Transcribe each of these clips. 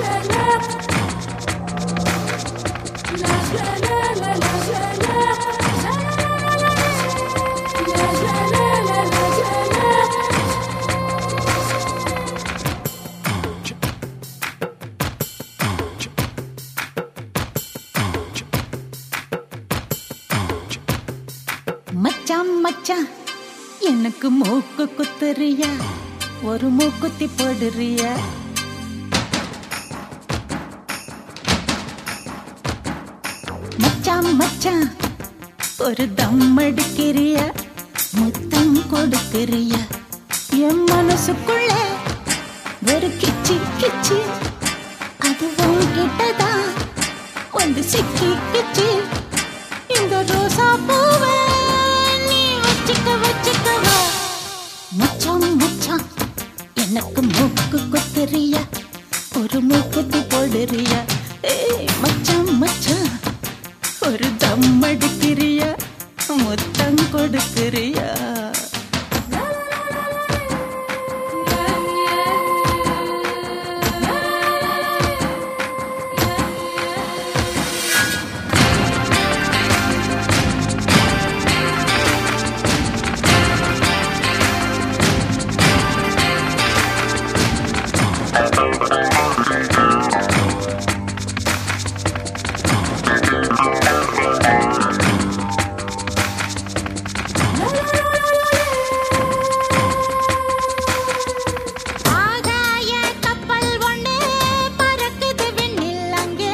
மச்சான் மச்சான் எனக்கு மூக்கு குத்துறியா ஒரு மூக்குத்தி போடுறியா மச்சான் மச்சான் ஒரு தம் அடிக்கிறியா முத்தம் கொடுக்கிறியா என் மனசுக்குள்ள ஒரு கிச்சி கிச்சி அது உன்கிட்டதா வந்து சிக்கி கிச்சி இந்த ரோசா பூவை நீ வச்சுக்க வச்சுக்கவா மச்சான் மச்சான் எனக்கு மூக்கு குத்துறியா ஒரு மூக்குத்தி போடுறியா ஏய் மச்சான் மச்சான் ஒரு தம் அடிக்கிறியா முத்தம் கொடுக்கிறியா ஆகாய கப்பல் ஒண்ணு பறக்குது விண்ணில் அங்கே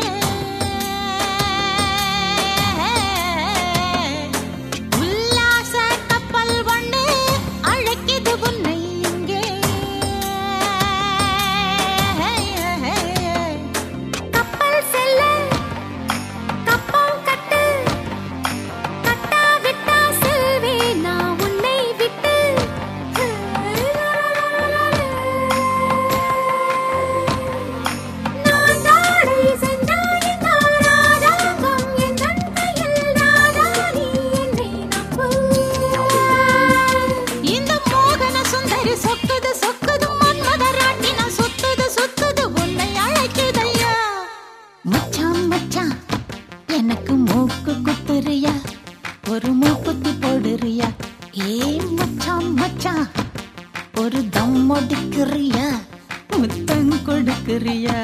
உல்லாச கப்பல் ஒண்ணு அழைக்குது உன்னை இங்கே கப்பல் செல்ல கப்பம் கட்டு கட்டா விட்டா செல்வே நான் உன்னை விட்டு நான் நாடை சென்றாய் நான் ராஜாங்கம் என் கையில் ராஜா நீ என்னை நம்பு இந்த மோகன சுந்தரி சொக்குது சொக்குது மன்மத ராட்டினம் சுத்துது சுத்துது உன்னை அழைக்குதையா மச்சான் மச்சான் எனக்கு மூக்கு குத்துறியா ஒரு மூக்குத்தி போடுறியா ஏ மச்சான் மச்சான் ஒரு தம் ஒடிக்கிறியா முத்தம் கொடுக்கிறியா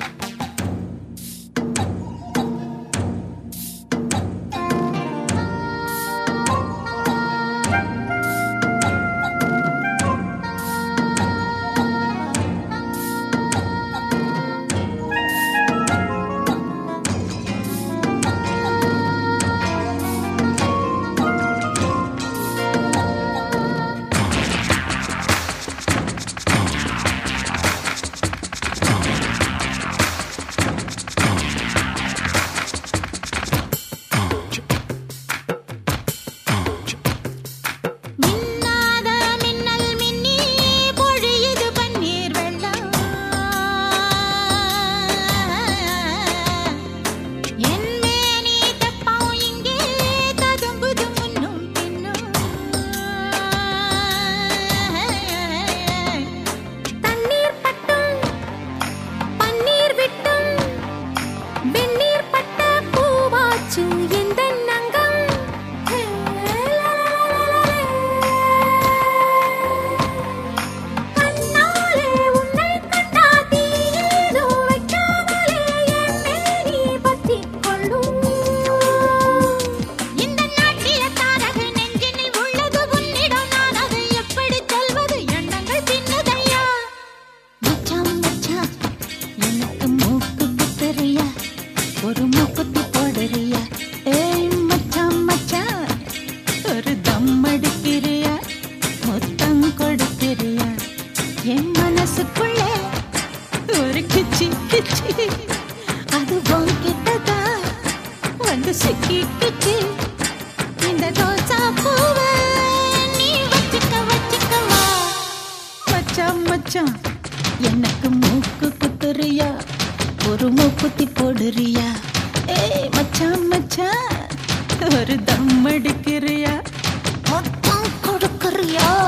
மின்னாத மின்னல் மின்னி பொழியுது பன்னீர் வெள்ளம் என் மேனி தப்பம் இங்கே ததும்புது முன்னும் பின்னும் தண்ணீர் பட்டும் பன்னீர் விட்டும் வெந்நீர் பட்ட பூவாச்சு எந்த நங்கம் கண்ணாலே உன்னை கண்டா தீயேதோ வைக்காமலே என்னை நீ பற்றிக் கொள்ளும். இந்த நாட்டிய தாரக நெஞ்சினில் உள்ளது உன்னிடம் நான் அதை எப்படி சொல்வது எண்ணங்கள் பின்னுதையா மச்சான் மச்சான் எனக்கு மூக்கு குத்துறியா ஒரு மூக்குத்தி போடுறியா ஏய் மச்சான் மச்சான் ஒரு தம் அடிக்கிறியா முத்தம் கொடுக்கிறியா என் மனசுக்குள்ளே ஒரு கிச்சி கிச்சி அது உன்கிட்டதா வந்து சிக்கி கிச்சி இந்த ரோசா பூவை நீ வச்சுக்க வச்சுக்கவா மச்சான் மச்சான் எனக்கு மூக்கு குத்துறியா ஒரு மூக்குத்தி போடுறியா ஏய் மச்சான் மச்சான் ஒரு தம் அடிக்கிறியா மொத்தம் கொடுக்கறியா